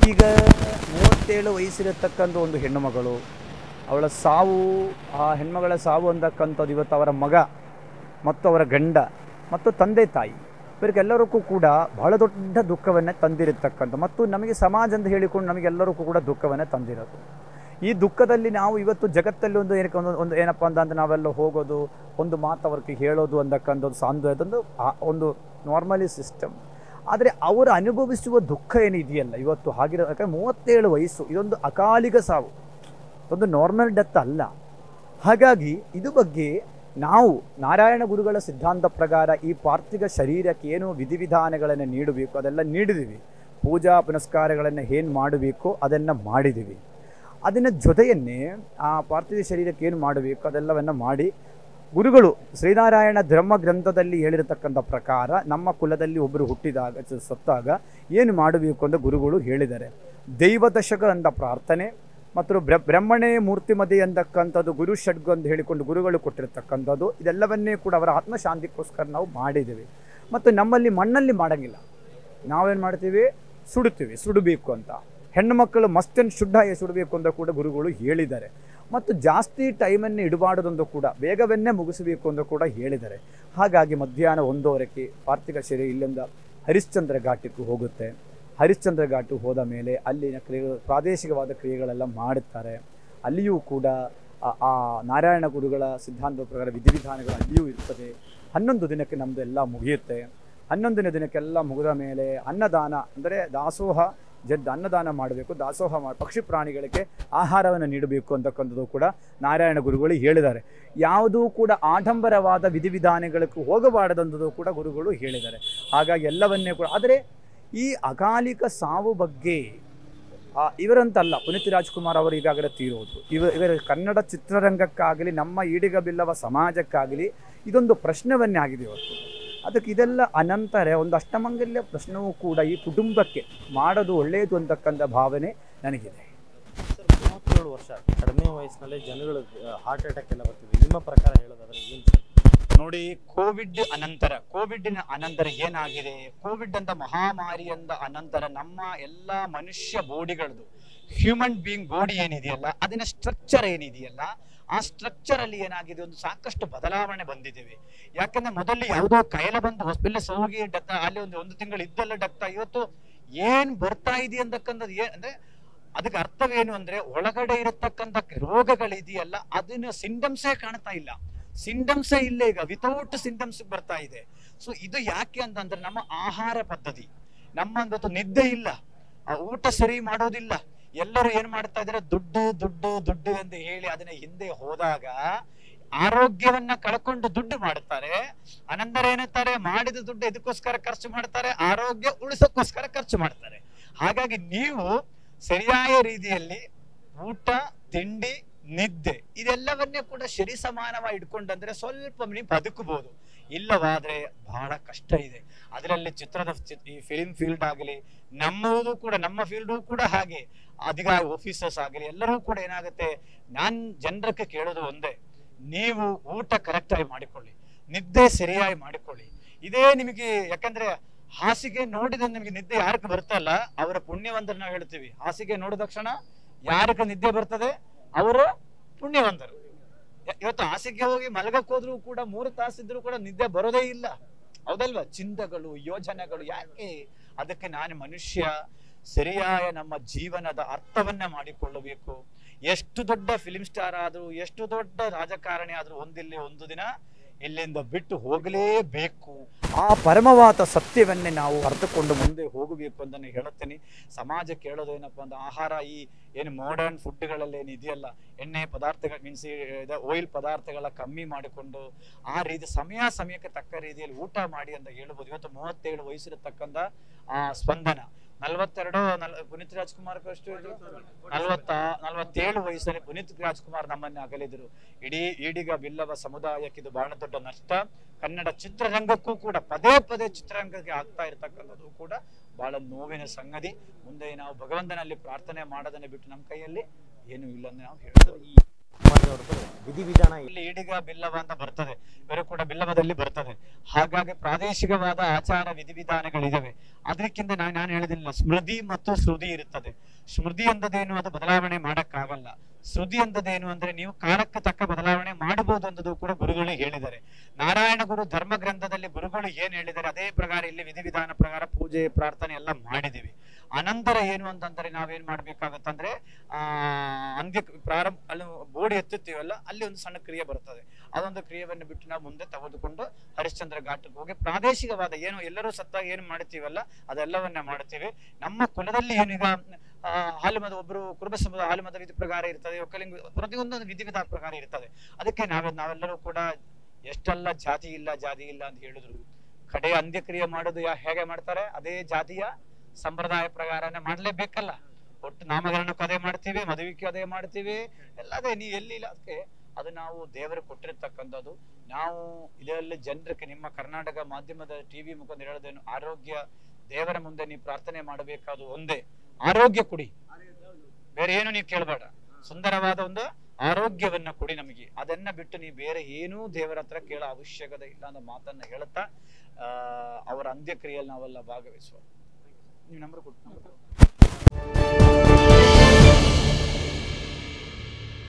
ಈಗ ಮೂವತ್ತೇಳು ವಯಸ್ಸಿರತಕ್ಕಂಥ ಒಂದು ಹೆಣ್ಣು ಮಗಳು ಅವಳ ಸಾವು ಆ ಹೆಣ್ಮಗಳ ಸಾವು ಅಂತಕ್ಕಂಥದ್ದು ಇವತ್ತು ಅವರ ಮಗ ಮತ್ತು ಅವರ ಗಂಡ ಮತ್ತು ತಂದೆ ತಾಯಿ ಇವರಿಗೆಲ್ಲರಿಗೂ ಕೂಡ ಬಹಳ ದೊಡ್ಡ ದುಃಖವನ್ನೇ ತಂದಿರತಕ್ಕಂಥ ಮತ್ತು ನಮಗೆ ಸಮಾಜ ಅಂತ ಹೇಳಿಕೊಂಡು ನಮಗೆಲ್ಲರಿಗೂ ಕೂಡ ದುಃಖವನ್ನೇ ತಂದಿರೋದು ಈ ದುಃಖದಲ್ಲಿ ನಾವು ಇವತ್ತು ಜಗತ್ತಲ್ಲಿ ಒಂದು ಏನಕ್ಕೆ ಒಂದು ಒಂದು ಏನಪ್ಪ ಅಂತ ಅಂದ್ರೆ ನಾವೆಲ್ಲ ಹೋಗೋದು ಒಂದು ಮಾತು ಅವ್ರಿಗೆ ಹೇಳೋದು ಅಂತಕ್ಕಂಥದ್ದು ಸಾಂದ್ವ ಅದೊಂದು ಆ- ಒಂದು ನಾರ್ಮಲಿ ಸಿಸ್ಟಮ್ ಆದರೆ ಅವರು ಅನುಭವಿಸುವ ದುಃಖ ಏನಿದೆಯಲ್ಲ ಇವತ್ತು ಹಾಗಿರೋ ಯಾಕಂದ್ರೆ ಮೂವತ್ತೇಳು ವಯಸ್ಸು ಇದೊಂದು ಅಕಾಲಿಕ ಸಾವು ಒಂದು ನಾರ್ಮಲ್ ಡೆತ್ ಅಲ್ಲ ಹಾಗಾಗಿ ಇದು ಬಗ್ಗೆ ನಾವು ನಾರಾಯಣ ಗುರುಗಳ ಸಿದ್ಧಾಂತ ಪ್ರಕಾರ ಈ ಪಾರ್ಥಿವ ಶರೀರಕ್ಕೆ ಏನು ವಿಧಿವಿಧಾನಗಳನ್ನು ನೀಡಬೇಕು ಅದೆಲ್ಲ ನೀಡಿದ್ದೀವಿ ಪೂಜಾ ಪುನಸ್ಕಾರಗಳನ್ನು ಏನು ಮಾಡಬೇಕು ಅದನ್ನು ಮಾಡಿದ್ದೀವಿ ಅದನ್ನ ಜೊತೆಯನ್ನೇ ಆ ಪಾರ್ಥಿವ ಶರೀರಕ್ಕೆ ಏನು ಮಾಡಬೇಕು ಅದೆಲ್ಲವನ್ನು ಮಾಡಿ ಗುರುಗಳು ಶ್ರೀನಾರಾಯಣ ಧರ್ಮ ಗ್ರಂಥದಲ್ಲಿ ಹೇಳಿರತಕ್ಕಂಥ ಪ್ರಕಾರ ನಮ್ಮ ಕುಲದಲ್ಲಿ ಒಬ್ಬರು ಹುಟ್ಟಿದಾಗ ಸ- ಸತ್ತಾಗ ಏನು ಮಾಡಬೇಕು ಅಂತ ಗುರುಗಳು ಹೇಳಿದ್ದಾರೆ ದೈವದಶಕ ಅಂತ ಪ್ರಾರ್ಥನೆ ಮತ್ತು ಬ್ರ ಬ್ರಹ್ಮಣೇ ಮೂರ್ತಿಮದಿ ಅಂತಕ್ಕಂಥದ್ದು ಗುರು ಷಡ್ಗು ಅಂತ ಹೇಳಿಕೊಂಡು ಗುರುಗಳು ಕೊಟ್ಟಿರ್ತಕ್ಕಂಥದ್ದು ಇದೆಲ್ಲವನ್ನೇ ಕೂಡ ಅವರ ಆತ್ಮಶಾಂತಿಗೋಸ್ಕರ ನಾವು ಮಾಡಿದ್ದೀವಿ ಮತ್ತು ನಮ್ಮಲ್ಲಿ ಮಣ್ಣಲ್ಲಿ ಮಾಡಂಗಿಲ್ಲ ನಾವೇನು ಮಾಡ್ತೀವಿ ಸುಡುತ್ತೀವಿ ಸುಡಬೇಕು ಅಂತ ಹೆಣ್ಣು ಮಕ್ಕಳು ಮಸ್ತನ್ ಶುದ್ಧ ಸುಡಬೇಕು ಅಂತ ಕೂಡ ಗುರುಗಳು ಹೇಳಿದ್ದಾರೆ ಮತ್ತು ಜಾಸ್ತಿ ಟೈಮನ್ನು ಇಡಬಾರ್ದಂದು ಕೂಡ ಬೇಗವನ್ನೇ ಮುಗಿಸಬೇಕು ಅಂತ ಕೂಡ ಹೇಳಿದ್ದಾರೆ ಹಾಗಾಗಿ ಮಧ್ಯಾಹ್ನ ಒಂದೂವರೆಗೆ ಪಾರ್ಥಿಕ ಶರೀರ ಇಲ್ಲಿಂದ ಹರಿಶ್ಚಂದ್ರ ಘಾಟಕ್ಕೆ ಹೋಗುತ್ತೆ ಹರಿಶ್ಚಂದ್ರ ಘಾಟು ಹೋದ ಮೇಲೆ ಅಲ್ಲಿನ ಕ್ರಿಯೆ ಪ್ರಾದೇಶಿಕವಾದ ಕ್ರಿಯೆಗಳೆಲ್ಲ ಮಾಡುತ್ತಾರೆ ಅಲ್ಲಿಯೂ ಕೂಡ ಆ- ಆ ನಾರಾಯಣ ಗುರುಗಳ ಸಿದ್ಧಾಂತ ಪ್ರಕಾರ ವಿಧಿವಿಧಾನಗಳು ಅಲ್ಲಿಯೂ ಇರ್ತದೆ ಹನ್ನೊಂದು ದಿನಕ್ಕೆ ನಮ್ಮದು ಎಲ್ಲ ಮುಗಿಯುತ್ತೆ ಹನ್ನೊಂದನೇ ದಿನಕ್ಕೆಲ್ಲ ಮುಗಿದ ಮೇಲೆ ಅನ್ನದಾನ ಅಂದರೆ ದಾಸೋಹ ಜಡ್ ಅನ್ನದಾನ ಮಾಡಬೇಕು ದಾಸೋಹ ಮಾಡಿ ಪಕ್ಷಿ ಪ್ರಾಣಿಗಳಿಗೆ ಆಹಾರವನ್ನು ನೀಡಬೇಕು ಅಂತಕ್ಕಂಥದ್ದು ಕೂಡ ನಾರಾಯಣ ಗುರುಗಳು ಹೇಳಿದ್ದಾರೆ ಯಾವುದೂ ಕೂಡ ಆಡಂಬರವಾದ ವಿಧಿವಿಧಾನಗಳಿಗೆ ಹೋಗಬಾರದಂಥದ್ದು ಕೂಡ ಗುರುಗಳು ಹೇಳಿದ್ದಾರೆ ಹಾಗಾಗಿ ಎಲ್ಲವನ್ನೇ ಕೂಡ ಆದರೆ ಈ ಅಕಾಲಿಕ ಸಾವು ಬಗ್ಗೆ ಆ, ಇವರಂತಲ್ಲ ಪುನೀತ್ ರಾಜ್ಕುಮಾರ್ ಅವರು ಈಗಾಗಲೇ ತೀರೋದು ಇವ ಇವರ ಕನ್ನಡ ಚಿತ್ರರಂಗಕ್ಕಾಗಲಿ ನಮ್ಮ ಈಡಿಗ ಬಿಲ್ಲವ ಸಮಾಜಕ್ಕಾಗಲಿ ಇದೊಂದು ಪ್ರಶ್ನವನ್ನೇ ಆಗಿದೆ ಇವತ್ತು ಅದಕ್ಕೆ ಇದೆಲ್ಲ ಅನಂತರ ಒಂದು ಅಷ್ಟಮಂಗಲ್ಯ ಪ್ರಶ್ನವೂ ಕೂಡ ಈ ಕುಟುಂಬಕ್ಕೆ ಮಾಡೋದು ಒಳ್ಳೆಯದು ಅಂತಕ್ಕಂಥ ಭಾವನೆ ನನಗಿದೆ ಸರ್ ಮೂವತ್ತೇಳು ವರ್ಷ ಕಡಿಮೆ ವಯಸ್ಸಿನಲ್ಲೇ ಜನಗಳು ಹಾರ್ಟ್ ಅಟ್ಯಾಕ್ ಎಲ್ಲ ಬರ್ತಿದೆ ನಿಮ್ಮ ಪ್ರಕಾರ ಹೇಳೋದಾದ್ರೆ ಏನು ಸರ್ ನೋಡಿ ಕೋವಿಡ್ ಅನಂತರ ಕೋವಿಡ್ನ ಅನಂತರ ಏನಾಗಿದೆ ಕೋವಿಡ್ ಅಂತ ಮಹಾಮಾರಿ ಅಂದ ಅನಂತರ ನಮ್ಮ ಎಲ್ಲ ಮನುಷ್ಯ ಬಾಡಿಗಳದು ಹ್ಯೂಮನ್ ಬೀಯಿಂಗ್ ಬಾಡಿ ಏನಿದೆಯಲ್ಲ ಅದನ್ನ ಸ್ಟ್ರಕ್ಚರ್ ಏನಿದೆಯಲ್ಲ ಆ ಸ್ಟ್ರಕ್ಚರ್ ಅಲ್ಲಿ ಏನಾಗಿದೆ ಒಂದು ಸಾಕಷ್ಟು ಬದಲಾವಣೆ ಬಂದಿದ್ದೇವೆ ಯಾಕಂದ್ರೆ ಮೊದಲು ಯಾವುದೋ ಕಾಯಿಲೆ ಬಂದು ಹಾಸ್ಪಿಟಲ್ ಹೋಗಿ ಡಕ್ಟ ಅಲ್ಲಿ ಒಂದು ಒಂದು ತಿಂಗಳು ಇದ್ದಲ್ಲ ಡಕ್ಟ ಇವತ್ತು ಏನ್ ಬರ್ತಾ ಇದೆ ಅಂತಕ್ಕಂಥದ್ದು ಏನ್ ಅಂದ್ರೆ ಅದಕ್ಕೆ ಅರ್ಥವೇನು ಅಂದ್ರೆ ಒಳಗಡೆ ಇರತಕ್ಕಂಥ ರೋಗಗಳಿದೆಯಲ್ಲ ಅದನ್ನ ಸಿಂಡಮ್ಸೇ ಕಾಣ್ತಾ ಇಲ್ಲ ಸಿಂಡಮ್ಸೇ ಇಲ್ಲ ಈಗ ವಿತೌಟ್ ಸಿಂಡಮ್ಸ್ ಬರ್ತಾ ಇದೆ ಸೊ ಇದು ಯಾಕೆ ಅಂತಂದ್ರೆ ನಮ್ಮ ಆಹಾರ ಪದ್ಧತಿ ನಮ್ಮ ಇವತ್ತು ನಿದ್ದೆ ಇಲ್ಲ ಆ ಊಟ ಸರಿ ಮಾಡೋದಿಲ್ಲ ಎಲ್ಲರೂ ಏನ್ ಮಾಡ್ತಾ ಇದಾರೆ ದುಡ್ಡು ದುಡ್ಡು ದುಡ್ಡು ಅಂತ ಹೇಳಿ ಅದನ್ನ ಹಿಂದೆ ಹೋದಾಗ ಆರೋಗ್ಯವನ್ನ ಕಳ್ಕೊಂಡು ದುಡ್ಡು ಮಾಡ್ತಾರೆ ಅನಂತರ ಏನಂತಾರೆ ಮಾಡಿದ ದುಡ್ಡು ಇದಕ್ಕೋಸ್ಕರ ಖರ್ಚು ಮಾಡ್ತಾರೆ ಆರೋಗ್ಯ ಉಳಿಸೋಕ್ಕೋಸ್ಕರ ಖರ್ಚು ಮಾಡ್ತಾರೆ ಹಾಗಾಗಿ ನೀವು ಸರಿಯಾದ ರೀತಿಯಲ್ಲಿ ಊಟ ತಿಂಡಿ ನಿದ್ದೆ ಇದೆಲ್ಲವನ್ನೇ ಕೂಡ ಸರಿ ಸಮಾನವಾಗಿ ಇಟ್ಕೊಂಡಂದ್ರೆ ಸ್ವಲ್ಪ ನೀವು ಬದುಕಬಹುದು ಇಲ್ಲವಾದ್ರೆ ಬಹಳ ಕಷ್ಟ ಇದೆ ಅದರಲ್ಲಿ ಚಿತ್ರದ ಚಿ- ಈ ಫಿಲಿಂ ಫೀಲ್ಡ್ ಆಗಲಿ ನಮ್ಮದು ಕೂಡ ನಮ್ಮ ಫೀಲ್ಡು ಕೂಡ ಹಾಗೆ ಅಧಿಕಾರಿ ಆಫೀಸರ್ಸ್ ಆಗಲಿ ಎಲ್ಲರೂ ಕೂಡ ಏನಾಗುತ್ತೆ ನಾನ್ ಜನರಕ್ಕೆ ಕೇಳೋದು ಒಂದೇ ನೀವು ಊಟ ಕರೆಕ್ಟ್ ಆಗಿ ಮಾಡಿಕೊಳ್ಳಿ ನಿದ್ದೆ ಸರಿಯಾಗಿ ಮಾಡಿಕೊಳ್ಳಿ ಇದೇ ನಿಮಗೆ ಯಾಕಂದ್ರೆ ಹಾಸಿಗೆ ನೋಡಿದ ನಿಮಗೆ ನಿದ್ದೆ ಯಾರಕ್ಕೆ ಬರ್ತಲ್ಲ ಅವರ ಪುಣ್ಯವಂತರು ನಾವು ಹೇಳ್ತೀವಿ ಹಾಸಿಗೆ ನೋಡಿದ ತಕ್ಷಣ ಯಾರಕ್ಕೆ ನಿದ್ದೆ ಬರ್ತದೆ ಅವರು ಪುಣ್ಯವಂತರು ಯ- ಇವತ್ತು ಹಾಸಿಗೆ ಹೋಗಿ ಮಲಗಕ್ ಹೋದ್ರು ಕೂಡ ಮೂರು ತಾಸಿದ್ರು ಕೂಡ ನಿದ್ದೆ ಬರೋದೇ ಇಲ್ಲ ಹೌದಲ್ವಾ ಚಿಂತಗಳು ಯೋಜನೆಗಳು ಯಾಕೆ ಅದಕ್ಕೆ ನಾನು ಮನುಷ್ಯ ಸರಿಯಾದ ನಮ್ಮ ಜೀವನದ ಅರ್ಥವನ್ನ ಮಾಡಿಕೊಳ್ಳಬೇಕು ಎಷ್ಟು ದೊಡ್ಡ ಫಿಲಿಂ ಸ್ಟಾರ್ ಆದ್ರೂ ಎಷ್ಟು ದೊಡ್ಡ ರಾಜಕಾರಣಿ ಆದ್ರೂ ಒಂದಿಲ್ಲಿ ಒಂದು ದಿನ ಇಲ್ಲಿಂದ ಬಿಟ್ಟು ಹೋಗಲೇಬೇಕು ಆ ಪರಮವಾದ ಸತ್ಯವನ್ನೇ ನಾವು ಅರ್ಥಕೊಂಡು ಮುಂದೆ ಹೋಗಬೇಕು ಅಂತ ನಾನು ಹೇಳುತ್ತೇನೆ ಸಮಾಜಕ್ಕೆ ಹೇಳೋದು ಏನಪ್ಪಾ ಅಂದ್ರೆ ಆಹಾರ ಈ ಏನು ಮಾಡರ್ನ್ ಫುಡ್ಗಳಲ್ಲಿ ಏನು ಇದೆಯಲ್ಲ ಎಣ್ಣೆ ಪದಾರ್ಥಗಳು ಮೀನ್ಸ್ ಆಯಿಲ್ ಪದಾರ್ಥಗಳ ಕಮ್ಮಿ ಮಾಡಿಕೊಂಡು ಆ ರೀತಿ ಸಮಯ ಸಮಯಕ್ಕೆ ತಕ್ಕ ರೀತಿಯಲ್ಲಿ ಊಟ ಮಾಡಿ ಅಂತ ಹೇಳ್ಬೋದು ಇವತ್ತು ಮೂವತ್ತೇಳು ವಯಸ್ಸಿರತಕ್ಕಂಥ ಆ ಸ್ಪಂದನ ನಲ್ವತ್ತೆರಡು ನಲ್ ಪುನೀತ್ ರಾಜ್ಕುಮಾರ್ ಎಷ್ಟು ಇದ್ರು? ನಲ್ವತ್ತ ನಲ್ವತ್ತೇಳು ವಯಸ್ಸಲ್ಲಿ ಪುನೀತ್ ರಾಜ್ಕುಮಾರ್ ನಮ್ಮನ್ನ ಅಗಲಿದ್ರು ಇಡೀ ಈಡಿಗ ಬಿಲ್ಲವ ಸಮುದಾಯಕ್ಕೆ ಇದು ಬಹಳ ದೊಡ್ಡ ನಷ್ಟ ಕನ್ನಡ ಚಿತ್ರರಂಗಕ್ಕೂ ಕೂಡ ಪದೇ ಪದೇ ಚಿತ್ರರಂಗಕ್ಕೆ ಆಗ್ತಾ ಇರತಕ್ಕಂಥದ್ದು ಕೂಡ ಬಹಳ ನೋವಿನ ಸಂಗತಿ ಮುಂದೆ ನಾವು ಭಗವಂತನಲ್ಲಿ ಪ್ರಾರ್ಥನೆ ಮಾಡೋದನ್ನ ಬಿಟ್ಟು ನಮ್ಮ ಕೈಯಲ್ಲಿ ಏನೂ ಇಲ್ಲ ಅಂತ ನಾವು ಹೇಳ್ತೀವಿ ಈ ಕುಮಾರಣ್ಣವ್ರದ್ದು ವಿಧಿವಿಧಾನ ಇಲ್ಲ ಇಲ್ಲಿ ಈಡಿಗ ಬಿಲ್ಲವ ಅಂತ ಬರ್ತದೆ ಇವರು ಕೂಡ ಬಿಲ್ಲವದಲ್ಲಿ ಬರ್ತದೆ ಹಾಗಾಗಿ ಪ್ರಾದೇಶಿಕವಾದ ಆಚಾರ ವಿಧಿವಿಧಾನಗಳಿದಾವೆ ಅದಕ್ಕಿಂತ ನಾನು ನಾನು ಹೇಳಿದಿಲ್ಲ ಸ್ಮೃತಿ ಮತ್ತು ಶ್ರುತಿ ಇರುತ್ತದೆ ಸ್ಮೃತಿ ಅಂದದೇನು ಅದು ಬದಲಾವಣೆ ಮಾಡಕ್ಕಾಗಲ್ಲ ಶ್ರುತಿ ಅಂದದೇನು ಅಂದ್ರೆ ನೀವು ಕಾಲಕ್ಕೆ ತಕ್ಕ ಬದಲಾವಣೆ ಮಾಡಬಹುದು ಅನ್ನೋದು ಕೂಡ ಗುರುಗಳು ಹೇಳಿದ್ದಾರೆ ನಾರಾಯಣ ಗುರು ಧರ್ಮ ಗ್ರಂಥದಲ್ಲಿ ಗುರುಗಳು ಏನ್ ಹೇಳಿದ್ದಾರೆ ಅದೇ ಪ್ರಕಾರ ಇಲ್ಲಿ ವಿಧಿವಿಧಾನ ಪ್ರಕಾರ ಪೂಜೆ ಪ್ರಾರ್ಥನೆ ಎಲ್ಲ ಮಾಡಿದೀವಿ ಅನಂತರ ಏನು ಅಂತಂದ್ರೆ ನಾವೇನ್ ಮಾಡ್ಬೇಕಾಗತ್ತಂದ್ರೆ ಆ ಅಂತ್ಯ ಪ್ರಾರಂಭ ಅಲ್ಲಿ ಬೋಡಿ ಎತ್ತುತ್ತೀವಲ್ಲ ಅಲ್ಲಿ ಒಂದು ಸಣ್ಣ ಕ್ರಿಯೆ ಬರ್ತದೆ ಅದೊಂದು ಕ್ರಿಯೆಯನ್ನು ಬಿಟ್ಟು ನಾವು ಮುಂದೆ ತೆಗೆದುಕೊಂಡು ಹರಿಶ್ಚಂದ್ರ ಘಾಟಕ್ಕೆ ಹೋಗಿ ಪ್ರಾದೇಶಿಕವಾದ ಏನು ಎಲ್ಲರೂ ಸತ್ತಾಗ ಏನು ಮಾಡ್ತೀವಲ್ಲ ಅದೆಲ್ಲವನ್ನ ಮಾಡ್ತೀವಿ ನಮ್ಮ ಕುಲದಲ್ಲಿ ಏನೀಗ ಆ, ಹಾಲುಮದ ಒಬ್ರು ಕುರುಬ ಸಮುದಾಯ ಹಾಲುಮದ ವಿಧಿ ಪ್ರಕಾರ ಇರ್ತದೆ ಒಕ್ಕಲಿಂಗ ಪ್ರತಿಯೊಂದೊಂದು ವಿಧಿವಿಧಾನ ಪ್ರಕಾರ ಇರ್ತದೆ ಅದಕ್ಕೆ ನಾವೇ ನಾವೆಲ್ಲರೂ ಕೂಡ ಎಷ್ಟೆಲ್ಲ ಜಾತಿ ಇಲ್ಲ ಜಾತಿ ಇಲ್ಲ ಅಂತ ಹೇಳಿದ್ರು ಕಡೆ ಅಂತ್ಯಕ್ರಿಯೆ ಮಾಡೋದು ಯಾ- ಹೇಗೆ ಮಾಡ್ತಾರೆ ಅದೇ ಜಾತಿಯ ಸಂಪ್ರದಾಯ ಪ್ರಕಾರನೇ ಮಾಡ್ಲೇಬೇಕಲ್ಲ ಒಟ್ಟು ನಾಮಕರಣಕ್ಕೂ ಅದೇ ಮಾಡ್ತೀವಿ ಮದುವೆಗೂ ಅದೇ ಮಾಡ್ತೀವಿ ಎಲ್ಲ ಅದೇ ನೀ ಎಲ್ಲಿ ಇಲ್ಲ ಅದಕ್ಕೆ ಅದು ನಾವು ದೇವರು ಕೊಟ್ಟಿರ್ತಕ್ಕಂಥದ್ದು ನಾವು ಇದರಲ್ಲಿ ಜನರಿಗೆ ನಿಮ್ಮ ಕರ್ನಾಟಕ ಮಾಧ್ಯಮದ ಟಿವಿ ಮುಖಾಂತರ ಹೇಳೋದೇನು ಆರೋಗ್ಯ ದೇವರ ಮುಂದೆ ನೀವು ಪ್ರಾರ್ಥನೆ ಮಾಡಬೇಕಾದು ಒಂದೇ ಆರೋಗ್ಯ ಕುಡಿ ಬೇರೆ ಏನು ನೀವು ಕೇಳಬೇಡ ಸುಂದರವಾದ ಒಂದು ಆರೋಗ್ಯವನ್ನ ಕೊಡಿ ನಮಗೆ ಅದನ್ನ ಬಿಟ್ಟು ನೀವು ಬೇರೆ ಏನೂ ದೇವರ ಹತ್ರ ಕೇಳೋ ಅವಶ್ಯಕತೆ ಇಲ್ಲ ಅನ್ನೋ ಮಾತನ್ನ ಹೇಳುತ್ತಾ ಆ, ಅವರ ಅಂತ್ಯಕ್ರಿಯೆಯಲ್ಲಿ ನಾವೆಲ್ಲ ಭಾಗವಹಿಸುವ ನೀವು ನಂಬರ್ ಕೊಟ್ಟು